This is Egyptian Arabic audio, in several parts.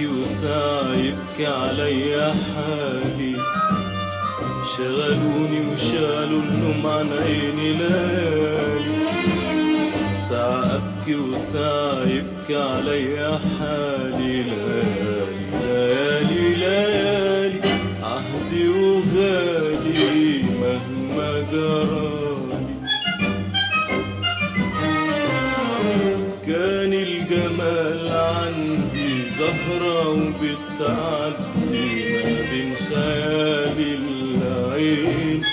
ابكي وساعة يبكي عليا حالي شغلوني وشالوا النوم عن عيني ليالي ساعة ابكي وساعة يبكي عليا حالي ليالي ليالي ليالي عهدي وغالي مهما جرالي كان الجمال عندي زهرة وبتعدي ما بين خيال العين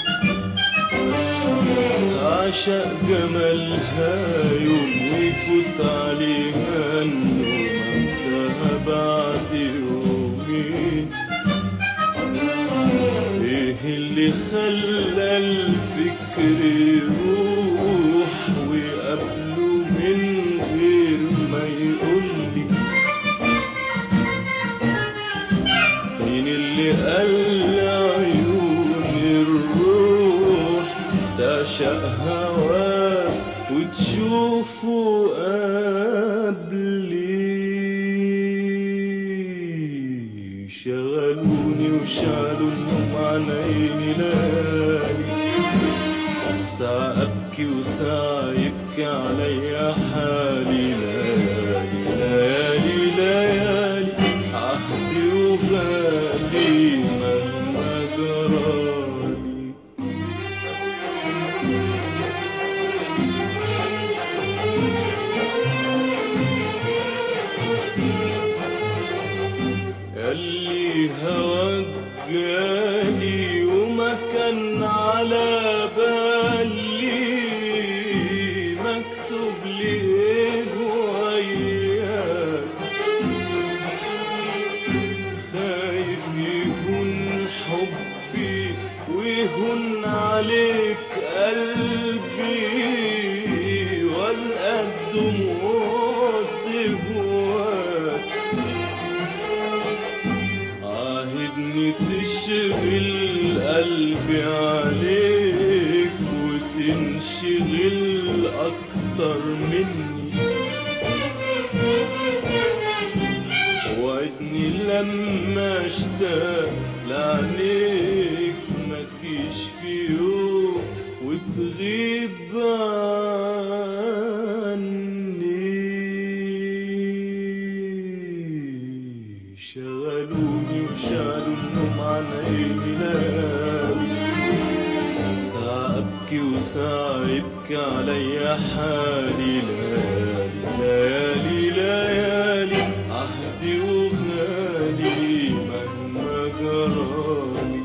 أعشق جمالها يوم ويفوت عليها النوم أنساها بعد يومين إيه اللي خلى الفكر يروح وقبله من غير ما يقولي مين اللي قال عيون الروح تعشق هواه وتشوفه قبلي شغلوني وشالوا النوم عن عيني ليالي ساعة أبكي وساعة يبكي عليا حالي ليالي ليالي ليالي عهدي وغالي مهما جرالي اللي هواك جالي وما كان على بالي مكتوب لي وياك خايف يهون حبي ويهون عليك قلبي والقى الدموع تهواك عاهدني تشغل قلبي عليك وتنشغل أكتر مني وعدني لما اشتاق لعينيك مفيش في يوم وتغيب عني شغلوني وشالوا النوم عن عيني ليالي ساعة أبكي وساعة يبكي عليا حالي ليالي ليالي ليالي عهدي وغالي مهما جرالي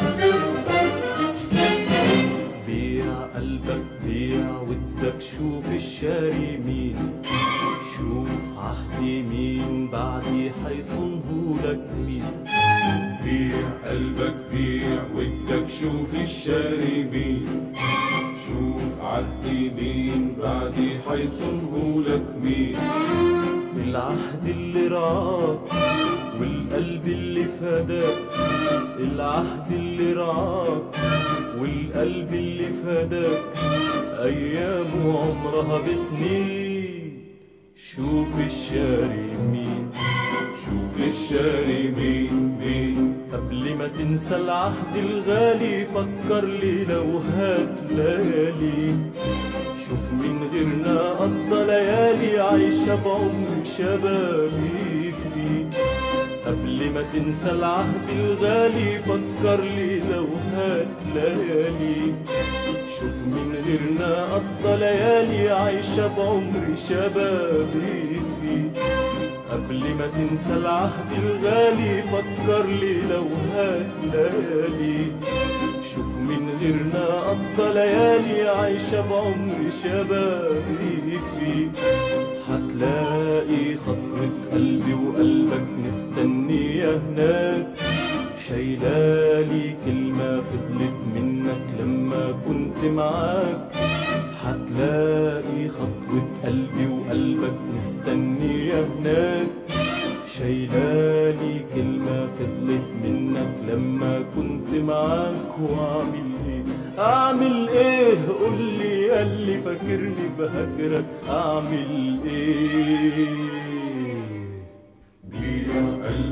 بيع قلبك بيع ودك شوف الشاري مين شوف عهدي مين بعدي حيصنهولك مين بيع قلبك بيع ودك شوف الشاري مين شوف عهدي مين بعدي حيصنهولك مين العهد اللي رعاك والقلب اللي فداك العهد اللي رعاك والقلب اللي فداك أيام عمرها بسنين شوف الشاري مين شوف الشاري مين مين قبل ما تنسى العهد الغالي فكر لي لو هات ليالي شوف من غيرنا قضى ليالي عايشة بعمر شبابي فيه قبل ما تنسى العهد الغالي فكر لي لو هات ليالي شوف من غيرنا قضى ليالي عايشة بعمر شبابي فيه قبل ما تنسى العهد الغالي فكر لي لو هات ليالي شوف من غيرنا قضى ليالي عايشة بعمر شبابي فيه هتلاقي خطوة قلبي وقلبك مستنية هناك شايلالي كلمة فضلت منك لما كنت معاك هتلاقي خطوة قلبي وقلبك مستنية هناك شايلالي كلمة فضلت منك لما كنت معاك واعمل ايه اعمل ايه قولي ياللي فاكرني بهجرك اعمل ايه بيع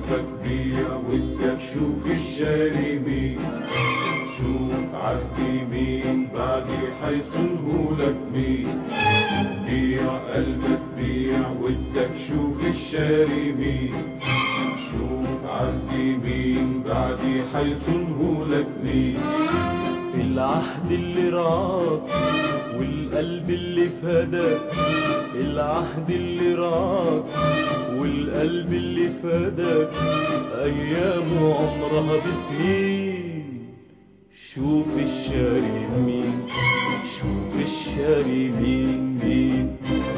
ودك شوف الشاري مين شوف عهدي مين بعدي حيصنهولك مين العهد اللي رعاك والقلب اللي فداك العهد اللي رعاك والقلب اللي فداك أيامه عمرها بسنين شوف الشاري مين شوف الشاري مين مين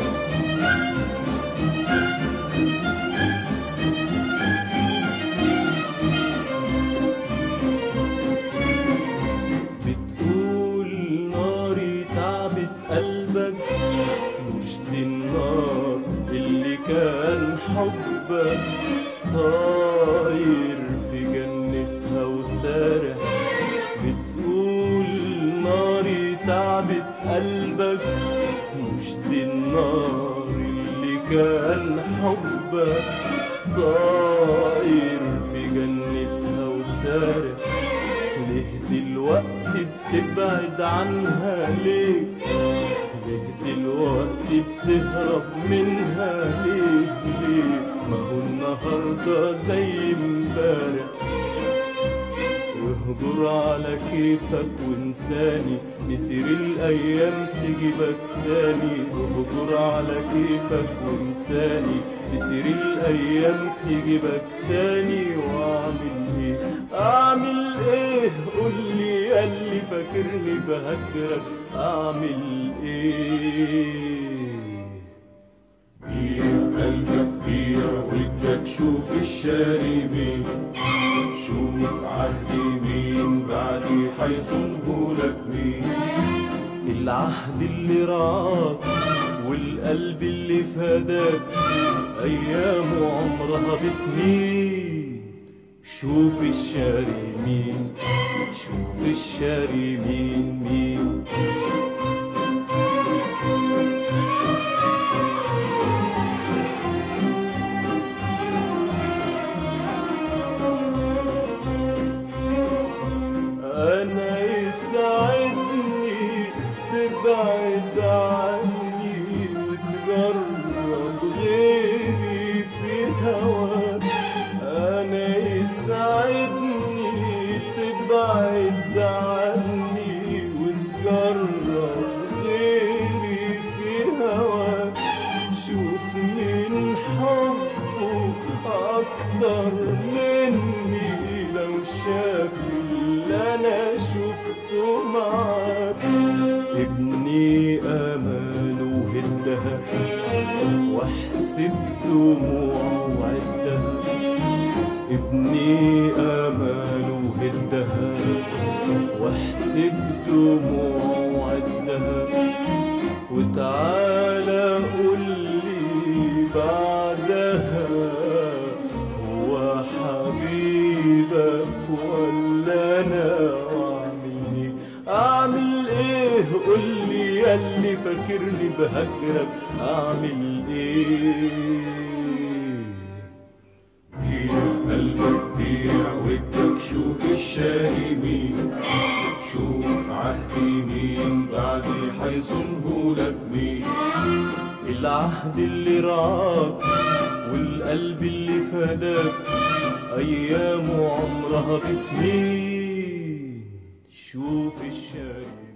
بتقول ناري تعبت قلبك مش دي النار اللي كان حبك طاير في جنتها وسارح بتقول ناري تعبت قلبك مش دي النار اللي كان حبك طاير في جنتها وسارح ليه دلوقتي بتبعد عنها ليه ليه دلوقتي بتهرب منها ليه ليه ما هو النهارده زي امبارح اهجر على كيفك وانساني مسير الايام تجيبك تاني اهجر على كيفك وانساني مسير الايام تجيبك تاني واعمل ايه اعمل ايه قولي يا اللي فاكرني بهجرك اعمل ايه بيع قلبك بيع ودك شوف الشاري مين شوف عهدي مين بعدي حيصنهولك مين العهد اللي رعاك والقلب اللي فداك أيامه عمرها بسنين شوف الشاري مين شوف الشاري مين مين أنا يسعدني تبعد عني وتجرب غيري في هواك أنا يسعدني تبعد عني وتجرب غيري في هواك شوف مين حبه أكتر مني لو شاف اللي أنا شفته معاك ابني أماله هدها واحسب دموعه وعدها ابني أماله هدها واحسب دموعه وعدها وتعالى قولي بعدها هو حبيبك ولا انا واعمل ايه اعمل ايه قولي ياللي فاكرني بهجرك اعمل ايه بيع قلبك بيع ودك شوف الشاري مين شوف عهدي مين بعدي حيصنهولك مين العهد اللي رعاك والقلب اللي فداك أيامه عمرها بسنين شوف الشاري